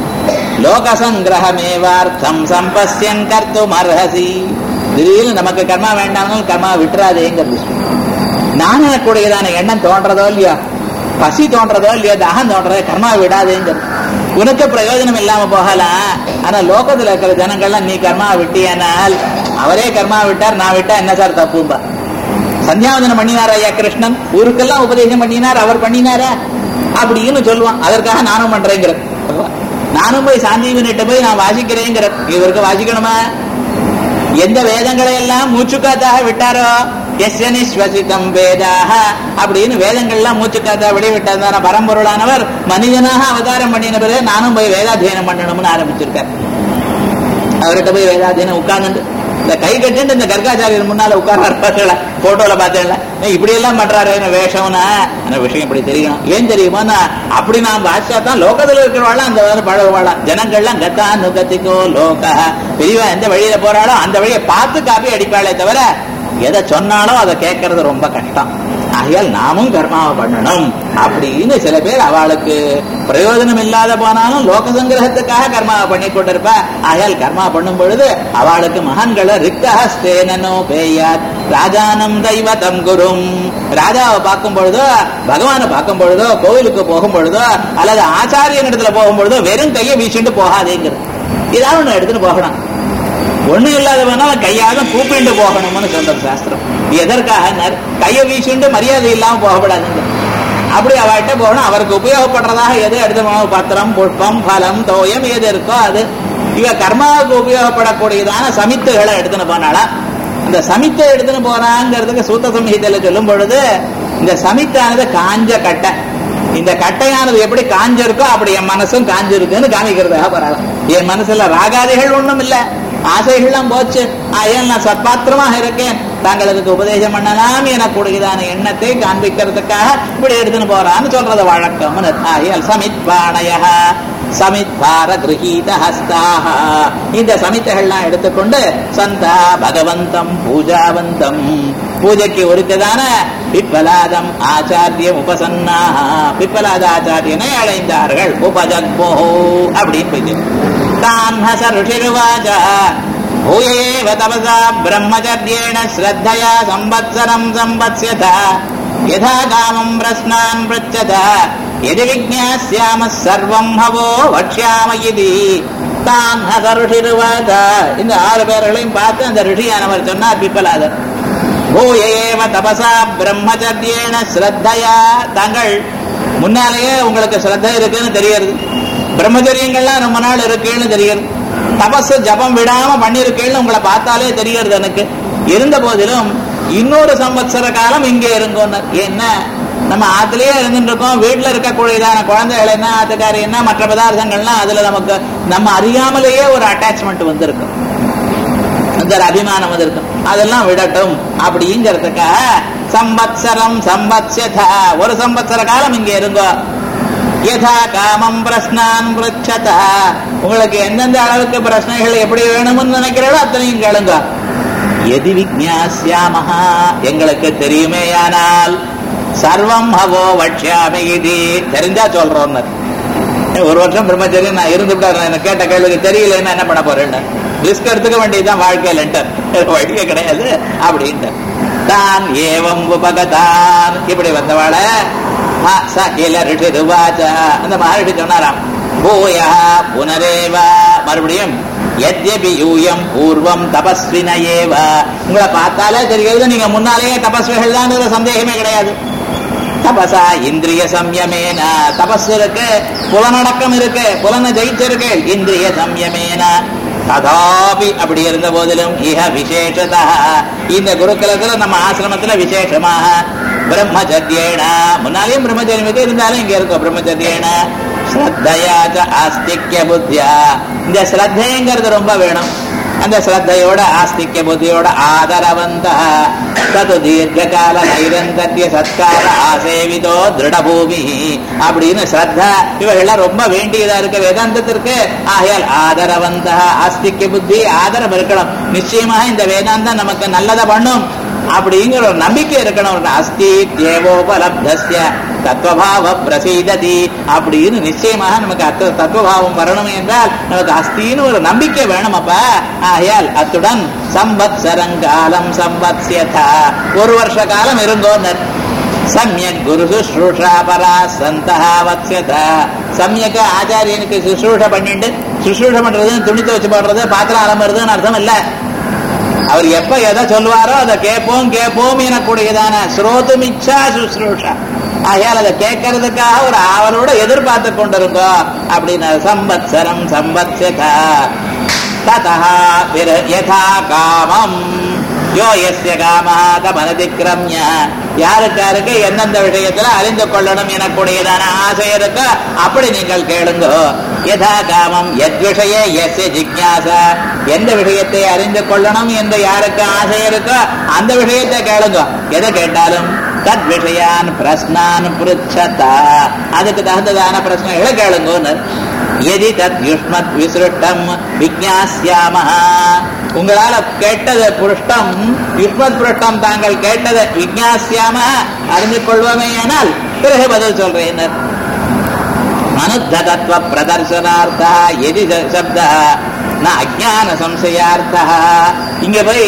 லோகசங்கிரகமேவார்த்தம் சம்பஸ்யன் கர்த்தும் அர்ஹசி திடீர்னு நமக்கு கர்மா வேண்டாம்னாலும் கர்மா விட்டுறாதேங்கிறது நானும் கூடியதான எண்ணம் தோன்றதோ இல்லையோ பசி தோன்றதோ இல்லையோ தாகம் தோன்றதோ கர்மா விடாதேங்கிறது உனக்கு பிரயோஜனம் இல்லாம போகலாம் ஆனா லோகத்துல இருக்கிற ஜனங்கள்லாம் நீ கர்மா விட்டியானால் அவரே கர்மா விட்டார் நான் விட்டா என்ன சார் தப்பும்பா சந்தியாவதனம் பண்ணினார் ஐயா கிருஷ்ணன் ஊருக்கெல்லாம் உபதேசம் பண்ணினார் அவர் பண்ணினாரா அப்படின்னு சொல்லுவான் அதற்காக நானும் பண்றேங்கிற நானும் போய் சாந்தீவனிட்ட போய் நான் வாசிக்கிறேங்கிற இவருக்கு வாசிக்கணுமா எந்த வேதங்களை எல்லாம் மூச்சுக்காத்தாக விட்டாரோ எஸ்ய நிஸ்வசிதம் வேதாக அப்படின்னு வேதங்கள்லாம் மூச்சுக்காத்தாக வெளிவிட்டார் பரம்பொருளானவர் மனிதனாக அவதாரம் பண்ணின பிறகு நானும் போய் வேதாத்தியனம் பண்ணணும்னு ஆரம்பிச்சிருக்கார் அவர்கிட்ட போய் வேதாத்தியனம் உட்கார்ந்து இந்த கை கட்டிட்டு இந்த கர்காச்சாரியர் முன்னால உட்கார்றாரு பார்த்தல போட்டோல பார்த்தேன்ல இப்படி எல்லாம் பண்றாரு என்ன வேஷம்னா அந்த விஷயம் இப்படி தெரியணும் ஏன் தெரியுமா அப்படி நான் வாசிச்சா தான் லோகத்துல இருக்கிறவாள் அந்த வேலை பழகுவாளா ஜனங்கள்லாம் கத்தா நுகத்திக்கோ லோக பெரியவா எந்த வழியில போறாளோ அந்த வழியை பார்த்து காப்பி அடிப்பாளே தவிர எதை சொன்னாலும் அதை கேட்கறது ரொம்ப கஷ்டம் ஆகையால் நாமும் கர்மாவை பண்ணணும் அப்படின்னு சில பேர் அவளுக்கு பிரயோஜனம் இல்லாத போனாலும் லோக சங்கிரகத்துக்காக கர்மாவை பண்ணி கொண்டிருப்பா ஆகையால் கர்மா பண்ணும் பொழுது அவளுக்கு மகான்களை ரிக்தஹஸ்தேனோ பேயாத் ராஜானம் தெய்வதம் குரும் ராஜாவை பார்க்கும் பொழுதோ பகவானை பார்க்கும் பொழுதோ கோவிலுக்கு போகும் பொழுதோ அல்லது ஆச்சாரியன் இடத்துல போகும் பொழுதோ வெறும் கையை வீசிட்டு போகாதேங்கிறது இதாவது ஒண்ணு எடுத்துட்டு போகணும் ஒண்ணு இல்லாதவனால கையாக கூப்பிட்டு போகணும்னு சொல்ற சாஸ்திரம் எதற்காக கையை வீசிண்டு மரியாதை இல்லாம போகப்படாதுங்க அப்படி அவர்கிட்ட போகணும் அவருக்கு உபயோகப்படுறதாக எது எடுத்து போகணும்? பத்திரம் புஷ்பம் பலம் தோயம் எது இருக்கோ அது இவ கர்மாவுக்கு உபயோகப்படக்கூடியதான சமித்துகளை எடுத்துன்னு போனாளா அந்த சமித்தை எடுத்துன்னு போறாங்கிறதுக்கு சூத்த சம்ஹிதையில சொல்லும் பொழுது இந்த சமித்தானது காஞ்ச கட்டை இந்த கட்டையானது எப்படி காஞ்சிருக்கோ அப்படி என் மனசும் காஞ்சிருக்குன்னு காமிக்கிறதாக பரவாயில்ல என் மனசுல ராகாதிகள் ஒண்ணும் இல்ல ஆசைகள்லாம் போச்சு ஆகையால் நான் சத்பாத்திரமாக இருக்கேன் தாங்கள் அதுக்கு உபதேசம் பண்ணலாம் எனக்கூடியதான எண்ணத்தை காண்பிக்கிறதுக்காக இப்படி எடுத்துன்னு போறான்னு சொல்றது வழக்கம் ஆகையால் சமித்வாணய சமித்வார கிரகீத ஹஸ்தாக இந்த சமித்தைகள்லாம் எடுத்துக்கொண்டு சந்தா பகவந்தம் பூஜாவந்தம் பூஜைக்கு உரித்ததான பிப்பலாதம் ஆச்சாரியம் உபசன்னாக பிப்பலாத ஆச்சாரியனை அடைந்தார்கள் உபஜக்மோ அப்படின்னு போயிட்டு தான் ஹச ருஷிருவாஜ भूयेव तपसा ब्रह्मचर्येण श्रद्धया संवत्सरम् संवत्स्यथ यथा कामम् प्रश्नान् पृच्छत यदि विज्ञास्यामः सर्वम् हवो वक्ष्याम इति தான் ஹச ருஷிருவாஜ இந்த ஆறு பேர்களையும் பார்த்து அந்த ரிஷியானவர் சொன்னார் பிப்பலாதர் பூயேவ தபசா பிரம்மச்சரியேன ஸ்ரத்தையா தாங்கள் முன்னாலேயே உங்களுக்கு ஸ்ரத்த இருக்குன்னு தெரியுது பிரம்மச்சரியங்கள்லாம் ரொம்ப நாள் இருக்குன்னு தெரியுது தபசு ஜபம் விடாம பண்ணிருக்கேன்னு உங்களை பார்த்தாலே தெரியுது எனக்கு இருந்த போதிலும் இன்னொரு சம்பத்சர காலம் இங்கே இருங்கன்னு என்ன நம்ம ஆத்துலயே இருந்துட்டு இருக்கோம் வீட்டுல இருக்கக்கூடியதான குழந்தைகள் என்ன ஆத்துக்காரி என்ன மற்ற பதார்த்தங்கள்லாம் அதுல நமக்கு நம்ம அறியாமலேயே ஒரு அட்டாச்மெண்ட் வந்திருக்கும் அந்த அபிமானம் வந்திருக்கும் அதெல்லாம் விடட்டும் அப்படிங்கிறதுக்காக சம்பத்சரம் சம்பத்சத ஒரு சம்பத்சர காலம் இங்க இருங்கோ யதா காமம் பிரஸ்னான் பிருச்சத உங்களுக்கு எந்தெந்த அளவுக்கு பிரச்சனைகள் எப்படி வேணும்னு நினைக்கிறீங்களோ அத்தனையும் கேளுங்க எதி விஜாசியாமஹா எங்களுக்கு தெரியுமேயானால் சர்வம் ஹவோ வட்சியாமி இது தெரிஞ்சா சொல்றோம் ஒரு வருஷம் பிரம்மச்சரியம் நான் இருந்து எனக்கு கேட்ட கேள்விக்கு தெரியலன்னா என்ன பண்ண போறேன்னு ரிஸ்க் எடுத்துக்க வேண்டியதுதான் வாழ்க்கையில் வழியே கிடையாது அப்படின்ட்டு தான் ஏவம் உபகதான் இப்படி வந்தவாள சகில ரிஷிருவாச்ச அந்த மகரிஷி சொன்னாராம் பூயா புனரேவ மறுபடியும் எத்யபி யூயம் பூர்வம் தபஸ்வின ஏவ உங்களை பார்த்தாலே தெரிகிறது நீங்க முன்னாலேயே தபஸ்விகள் தான் சந்தேகமே கிடையாது தபசா இந்திரிய சம்யமேன தபஸ் இருக்கு புலனடக்கம் இருக்கு புலனை ஜெயிச்சிருக்கு இந்திரிய சம்யமேன ததாபி அப்படி இருந்த போதிலும் இஹ விசேஷதா இந்த குருகுலத்துல நம்ம ஆசிரமத்துல விசேஷமாக பிரம்மச்சரியேன முன்னாலேயும் பிரம்மச்சரியம் இருக்கு இருந்தாலும் இங்க இருக்கும் பிரம்மச்சரியேன ஸ்ரத்தையாச்ச ஆஸ்திக்ய புத்தியா இந்த ஸ்ரத்தைங்கிறது ரொம்ப வேணும் அந்த ஸ்ரத்தையோட ஆஸ்திக்ய புத்தியோட ஆதரவந்த தது தீர்க்கால நைரந்தத்திய சத்கார ஆசேவிதோ திருடபூமி அப்படின்னு ஸ்ரத்தா இவைகள்லாம் ரொம்ப வேண்டியதா இருக்கு வேதாந்தத்திற்கு ஆகையால் ஆதரவந்த ஆஸ்திக்ய புத்தி ஆதரவு இருக்கணும் நிச்சயமாக இந்த வேதாந்தம் நமக்கு நல்லதை பண்ணும் அப்படிங்கிற ஒரு நம்பிக்கை இருக்கணும் ஒரு அஸ்தி தேவோபலப்தஸ்ய தத்துவபாவ பிரசீததி அப்படின்னு நிச்சயமாக நமக்கு அத்த தத்துவபாவம் வரணும் என்றால் நமக்கு அஸ்தின்னு ஒரு நம்பிக்கை வேணும் அப்ப ஆகையால் அத்துடன் சம்பத்சரங்காலம் சம்பத்ஸ்யதா ஒரு வருஷ காலம் இருங்கோன்னர் சமயக் குரு சுஷ்ரூஷா பரா சந்தா வத்யத சமயக்க ஆச்சாரியனுக்கு சுஷ்ரூஷ பண்ணிட்டு சுஷ்ரூஷ பண்றது துணி துவச்சு போடுறது பாத்திரம் அலம்புறதுன்னு அர்த்தம் இல்லை அவர் எப்ப எதை சொல்லுவாரோ அதை கேட்போம் கேட்போம் எனக்கூடியதான ஸ்ரோதுமிச்சா சுஸ்ரூஷா ஆகையால் அதை கேட்கறதுக்காக ஒரு ஆவலோட எதிர்பார்த்து கொண்டிருக்கோம் அப்படின்னு சம்பத்சரம் சம்பத்சதா ததா யதா காமம் யோ எஸ்ய காமா தமனதிக்கிரமிய யாருக்கு யாருக்கு எந்தெந்த விஷயத்துல அறிந்து கொள்ளணும் எனக்கூடியதான ஆசை இருக்கோ அப்படி நீங்கள் கேளுங்க யதா காமம் எத் விஷய எஸ்ய ஜிக்யாசா எந்த விஷயத்தை அறிந்து கொள்ளணும் என்று யாருக்கு ஆசை இருக்கோ அந்த விஷயத்தை கேளுங்க எதை கேட்டாலும் தத் விஷயான் பிரஸ்னான் புருச்சதா அதுக்கு தகுந்ததான பிரச்சனைகளை கேளுங்க எதி தத் யுஷ்மத் விசிருஷ்டம் விஜாசியாம உங்களால கேட்டது புருஷ்டம் யுக்மத் புருஷ்டம் தாங்கள் கேட்டதை விஜாசியாம அறிந்து கொள்வோமே ஆனால் பிறகு பதில் சொல்றேன் அனுத்ததத்துவ பிரதர்சனார்த்தா எதி சப்த ந அஜான சம்சயார்த்தா இங்க போய்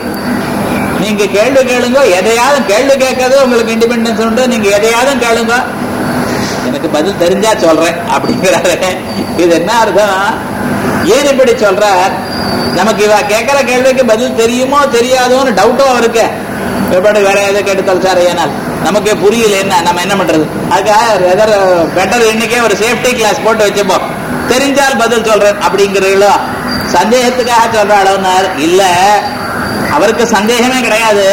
நீங்க கேள்வி கேளுங்க எதையாவது கேள்வி கேட்கறது உங்களுக்கு இண்டிபெண்டன்ஸ் உண்டு நீங்க எதையாவது கேளுங்க எனக்கு பதில் தெரிஞ்சா சொல்றேன் அப்படிங்கிறாரு இது என்ன அர்த்தம் ஏன் இப்படி சொல்றார் நமக்கு இவ கேட்கிற கேள்விக்கு பதில் தெரியுமோ தெரியாதோன்னு டவுட்டோ இருக்கு எப்படி வேற எதை கேட்டு தொலைச்சாரு ஏனால் நமக்கு புரியல என்ன நம்ம என்ன பண்றது அதுக்காக பெட்டர் இன்னைக்கே ஒரு சேஃப்டி கிளாஸ் போட்டு வச்சுப்போம் தெரிஞ்சால் பதில் சொல்றேன் அப்படிங்கிறீங்களோ சந்தேகத்துக்காக சொல்றாளோன்னார் இல்ல அவருக்கு சந்தேகமே கிடையாது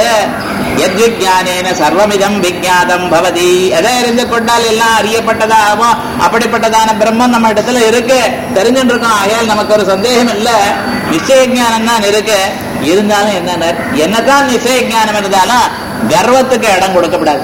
எத்விஜானேன சர்வமிதம் விஜாதம் பவதி எதை அறிந்து கொண்டால் எல்லாம் அறியப்பட்டதாகுமோ அப்படிப்பட்டதான பிரம்மம் நம்ம இடத்துல இருக்கு தெரிஞ்சுட்டு இருக்கோம் ஆகையால் நமக்கு ஒரு சந்தேகம் இல்ல நிச்சய ஞானம் தான் இருக்கு இருந்தாலும் என்ன என்னதான் நிச்சய ஞானம் இருந்தாலும் கர்வத்துக்கு இடம் கொடுக்கப்படாது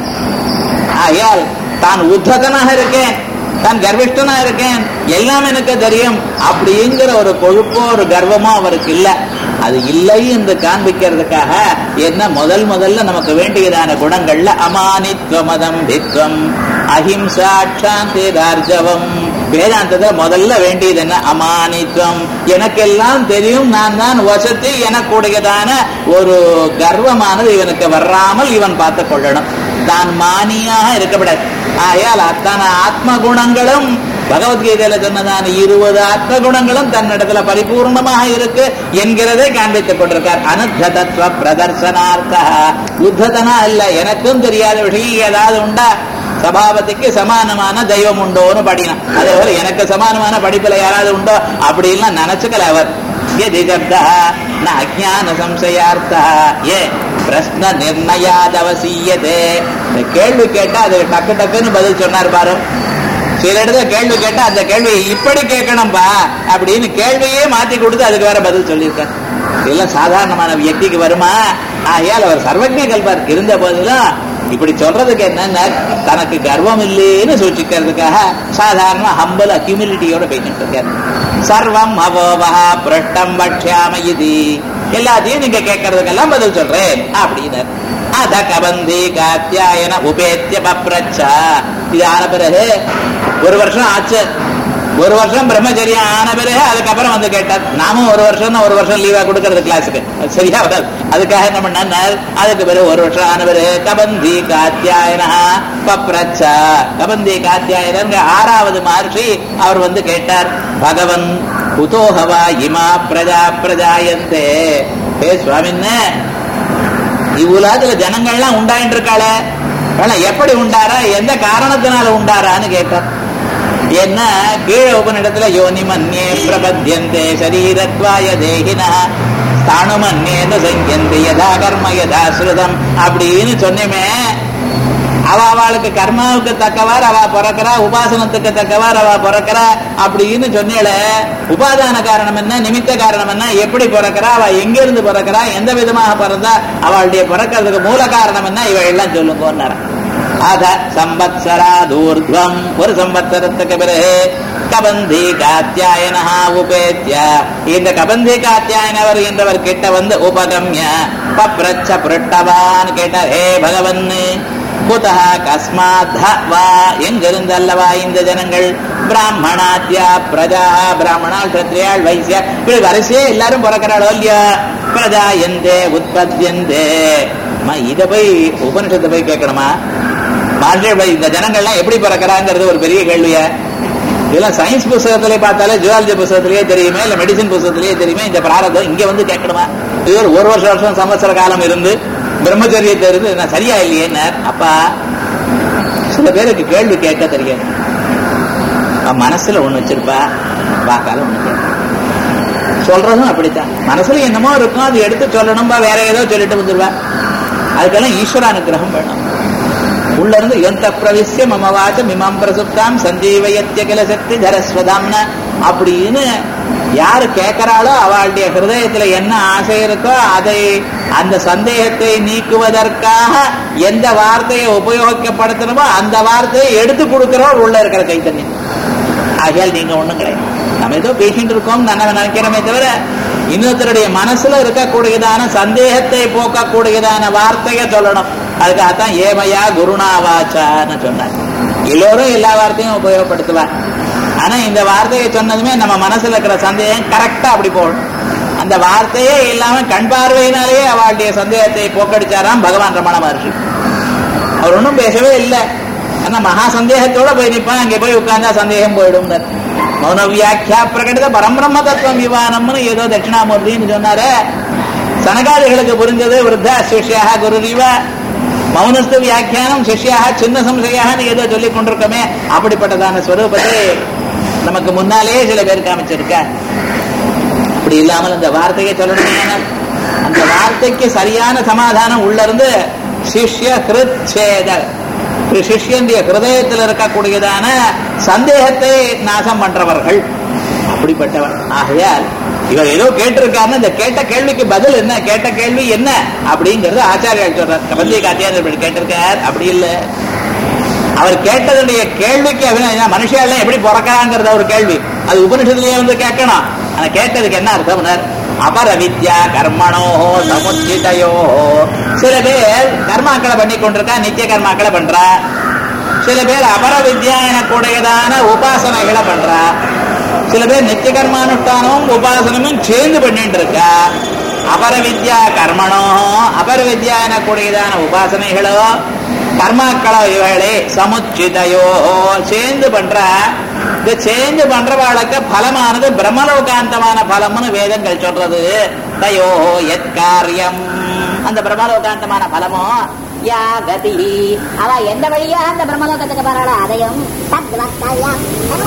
ஆகையால் தான் உத்தகனாக இருக்கேன் தான் கர்விஷ்டனா இருக்கேன் எல்லாம் எனக்கு தெரியும் அப்படிங்கிற ஒரு கொழுப்போ ஒரு கர்வமோ அவருக்கு இல்ல அது இல்லை என்று காண்பிக்கிறதுக்காக என்ன முதல் முதல்ல நமக்கு வேண்டியதான குணங்கள்ல அமானித்வமதம் பித்வம் அஹிம்சா சாந்திரார்ஜவம் வேதாந்தத்தை முதல்ல வேண்டியது என்ன அமானித்வம் எனக்கெல்லாம் தெரியும் நான் தான் வசதி எனக்குடையதான ஒரு கர்வமானது இவனுக்கு வராமல் இவன் பார்த்து கொள்ளணும் தான் மானியாக இருக்கப்படாது ஆகையால் அத்தனை ஆத்ம குணங்களும் பகவத்கீதையில சொன்னதான இருபது ஆத்ம குணங்களும் தன்னிடத்துல பரிபூர்ணமாக இருக்கு என்கிறதை காண்பித்துக் கொண்டிருக்கார் அனுத்ததத்துவ பிரதர்சனார்த்தா உத்ததனா இல்ல எனக்கும் தெரியாத விஷயம் ஏதாவது உண்டா சபாபதிக்கு சமானமான தெய்வம் உண்டோன்னு படினான் அதே போல எனக்கு சமானமான படிப்புல யாராவது உண்டோ அப்படின்லாம் நினைச்சுக்கல அவர் எதி சப்தா ந அஜான சம்சயார்த்தா ஏ பிரஸ்ன நிர்ணயாதவசியதே இந்த கேள்வி கேட்டா அது டக்கு டக்குன்னு பதில் சொன்னார் பாரு சில இடத்துல கேள்வி கேட்டா அந்த கேள்வி இப்படி கேட்கணும்பா அப்படின்னு கேள்வியே மாத்தி கொடுத்து அதுக்கு வேற பதில் சொல்லியிருக்கார் இதெல்லாம் சாதாரணமான வியக்திக்கு வருமா ஆகையால் அவர் சர்வஜ கல்பார் இருந்த போதிலும் இப்படி சொல்றதுக்கு என்னன்னா தனக்கு கர்வம் இல்லைன்னு சூச்சிக்கிறதுக்காக சாதாரண ஹம்பல் அக்யூமிலிட்டியோட பேசிட்டு இருக்காரு சர்வம் அவோவஹா பிரஷ்டம் பட்சியாம இது எல்லாத்தையும் நீங்க கேட்கறதுக்கெல்லாம் பதில் சொல்றேன் அப்படின்னாரு அத கபந்தி காத்தியாயன உபேத்திய பப்ரச்சா இது ஆன பிறகு ஒரு வருஷம் ஆச்சு ஒரு வருஷம் பிரம்மச்சரியம் ஆன பிறகு அதுக்கப்புறம் வந்து கேட்டார் நாமும் ஒரு வருஷம் ஒரு வருஷம் லீவா கொடுக்கறது கிளாஸுக்கு அது சரியா வராது அதுக்காக என்ன பண்ணார் அதுக்கு பிறகு ஒரு வருஷம் ஆன பிறகு கபந்தி காத்தியாயனா பப்ரச்சா கபந்தி காத்தியாயன ஆறாவது மகர்ஷி அவர் வந்து கேட்டார் பகவன் குதோகவா இமா பிரஜா பிரஜாயந்தே ஹே சுவாமின்னு இவ்வுலகத்துல ஜனங்கள்லாம் உண்டாயிட்டு இருக்காளே ஆனா எப்படி உண்டாரா எந்த காரணத்தினால உண்டாரான்னு கேட்டார் என்ன கீழே உபனிடத்துல யோனி மன்யே பிரபத்தியந்தே சரீரத்வாய தேகினா ஸ்தானுமன்யேன சங்கியந்தே யதா கர்ம யதா ஸ்ருதம் அப்படின்னு சொன்னமே அவ அவளுக்கு கர்மாவுக்கு தக்கவார் அவ பிறக்கிறா உபாசனத்துக்கு தக்கவார் அவ பிறக்கிறா அப்படின்னு சொன்னேல உபாதான காரணம் என்ன நிமித்த காரணம் என்ன எப்படி பிறக்கிறா அவ எங்க இருந்து பிறக்கிறா எந்த விதமாக பிறந்தா அவளுடைய பிறக்கிறதுக்கு மூல காரணம் என்ன இவ எல்லாம் சொல்லுங்க அத சம்பத்சரா தூர்த்வம் ஒரு சம்பத்சரத்துக்கு பிறகு கபந்தி காத்தியாயனா உபேத்திய இந்த கபந்தி காத்தியாயனவர் என்றவர் கிட்ட வந்து உபகம்ய பப்ரச்ச புரட்டவான் கேட்டார் ஹே பகவன் குதः கஸ்மாத் வா எங்கிருந்து அல்லவா இந்த ஜனங்கள் பிராமணாத்யா பிரஜா பிராமணால் கத்திரியாள் வைசியா இப்படி வரிசையே எல்லாரும் பிறக்கிறாளோ இல்லையா பிரஜா எந்தே உற்பத்தியந்தே இத போய் உபனிஷத்தை போய் கேட்கணுமா மார்ஷல் இந்த ஜனங்கள்லாம் எப்படி பிறக்கிறாங்கிறது ஒரு பெரிய கேள்வியா இதெல்லாம் சயின்ஸ் புஸ்தகத்திலே பார்த்தாலே ஜுவாலஜி புஸ்தகத்திலேயே தெரியுமே இல்ல மெடிசின் புஸ்தகத்திலேயே தெரியுமே இந்த பிராரதம் இங்க வந்து கேட்கணுமா இது ஒரு ஒரு வருஷம் வருஷம் சம்வத்சர காலம் இருந்து பிரம்மச்சரியத்தை இருந்து நான் சரியா இல்லையே அப்பா சில பேருக்கு கேள்வி கேட்க தெரியாது மனசுல ஒண்ணு வச்சிருப்பா வாக்கால ஒண்ணு கேட்பா சொல்றதும் அப்படித்தான் மனசுல என்னமோ இருக்கும் அது எடுத்து சொல்லணும்பா வேற ஏதோ சொல்லிட்டு வந்துருவா அதுக்கெல்லாம் ஈஸ்வர அனுகிரகம் வேணும் உள்ள இருந்து எந்த பிரவிசிய மமவாச்ச மிமம் பிரசுப்தாம் சஞ்சீவயத்திய கில சக்தி தரஸ்வதாம்ன அப்படின்னு யாரு கேட்கிறாளோ அவளுடைய ஹிருதயத்துல என்ன ஆசை இருக்கோ அதை அந்த சந்தேகத்தை நீக்குவதற்காக எந்த வார்த்தையை உபயோகிக்கப்படுத்தணுமோ அந்த வார்த்தையை எடுத்து கொடுக்கிறோம் உள்ள இருக்கிற கைத்தன்யம் ஆகையால் நீங்க ஒண்ணும் கிடையாது நம்ம ஏதோ பேசிட்டு இருக்கோம் நான் நினைக்கிறோமே தவிர இன்னொருத்தருடைய மனசுல இருக்கக்கூடியதான சந்தேகத்தை போக்கக்கூடியதான வார்த்தையை சொல்லணும் அதுக்காகத்தான் ஏமையா குருணாவாச்சான்னு சொன்னார் எல்லோரும் எல்லா வார்த்தையும் உபயோகப்படுத்துவார் ஆனா இந்த வார்த்தையை சொன்னதுமே நம்ம மனசுல இருக்கிற சந்தேகம் கரெக்டா அப்படி போகணும் அந்த வார்த்தையே இல்லாம கண் பார்வையினாலேயே அவளுடைய சந்தேகத்தை போக்கடிச்சாராம் பகவான் ரமண மகர்ஷி அவர் ஒன்றும் பேசவே இல்லை ஆனா மகா சந்தேகத்தோட போய் நிப்பான் அங்கே போய் உட்கார்ந்தா சந்தேகம் போயிடும் மௌன வியாக்கியா பிரகடித பரம்பிரம்ம தத்துவம் விவானம்னு ஏதோ தட்சிணாமூர்த்தின்னு சொன்னாரு சனகாதிகளுக்கு புரிஞ்சது விருத்தா சிஷ்யாக குருரீவ மௌனஸ்து வியாக்கியானம் சிஷ்யாக சின்ன சம்சயான்னு ஏதோ சொல்லிக் கொண்டிருக்கோமே அப்படிப்பட்டதான ஸ்வரூபத்தை நமக்கு முன்னாலே சில பேர் காமிச்சிருக்க அப்படி இல்லாமல் அந்த வார்த்தையை சொல்லணுமே அந்த வார்த்தைக்கு சரியான சமாதானம் உள்ள இருந்து சிஷ்ய ஹிருத் சேத சிஷ்யனுடைய ஹிருதயத்தில் இருக்கக்கூடியதான சந்தேகத்தை நாசம் பண்றவர்கள் அப்படிப்பட்டவர் ஆகையால் இவர் ஏதோ கேட்டிருக்காருன்னு இந்த கேட்ட கேள்விக்கு பதில் என்ன கேட்ட கேள்வி என்ன அப்படிங்கறது ஆச்சாரியால் சொல்றார் கபந்தி காத்தியார் கேட்டிருக்கார் அப்படி இல்லை அவர் கேட்டதுடைய கேள்விக்கு அபிநயம் மனுஷன் எப்படி பிறக்கிறாங்கிறத ஒரு கேள்வி அது உபனிஷத்துலயே வந்து கேட்கணும் ஆனா கேட்டதுக்கு என்ன அர்த்தம்னார் அபர வித்யா கர்மணோ சமுச்சிதையோ சில பேர் கர்மாக்களை பண்ணி கொண்டிருக்கா நித்திய கர்மாக்களை பண்றா சில பேர் அபர வித்யா எனக்கூடியதான உபாசனைகளை பண்றா சில பேர் நித்திய கர்மானுஷ்டானமும் உபாசனமும் சேர்ந்து பண்ணிட்டு இருக்கா அபர வித்யா கர்மணோ அபர வித்யா எனக்கூடியதான உபாசனைகளோ கர்மாக்களோ இவளே சமுச்சிதையோ சேர்ந்து பண்ற இந்த சேர்ந்து பண்றவாளுக்கு பலமானது பிரம்மலோகாந்தமான பலம்னு வேதங்கள் சொல்றது தயோ எத் காரியம் அந்த பிரம்மலோகாந்தமான பலமோ யா கதி அவ எந்த வழியா அந்த பிரம்மலோகத்துக்கு போறாளோ அதையும் தத்வத்தயம்.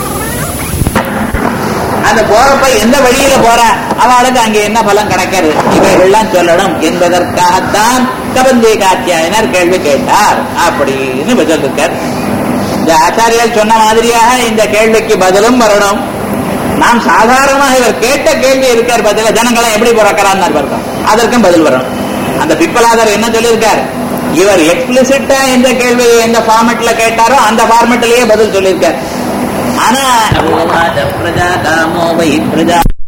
அந்த போறப்ப எந்த வழியில போற அவளுக்கு அங்க என்ன பலன் கிடைக்கிறது இவைகள்லாம் சொல்லணும் என்பதற்காகத்தான் கபந்தி காத்தியாயனர் கேள்வி கேட்டார் அப்படின்னு பதில் இருக்கார் இந்த ஆச்சாரியால் சொன்ன மாதிரியாக இந்த கேள்விக்கு பதிலும் வரணும் நாம் சாதாரணமாக இவர் கேட்ட கேள்வி இருக்கார் பதில ஜனங்களை எப்படி பிறக்கிறான்னு இருக்கும் அதற்கும் பதில் வரணும் அந்த பிப்பலாதர் என்ன சொல்லியிருக்கார் இவர் எக்ஸ்பிளிசிட்டா எந்த கேள்வியை எந்த ஃபார்மெட்ல கேட்டாரோ அந்த ஃபார்மெட்லயே பதில் சொல்லியிருக்கார் ஆனா பிரஜா காமோ வை பிரஜா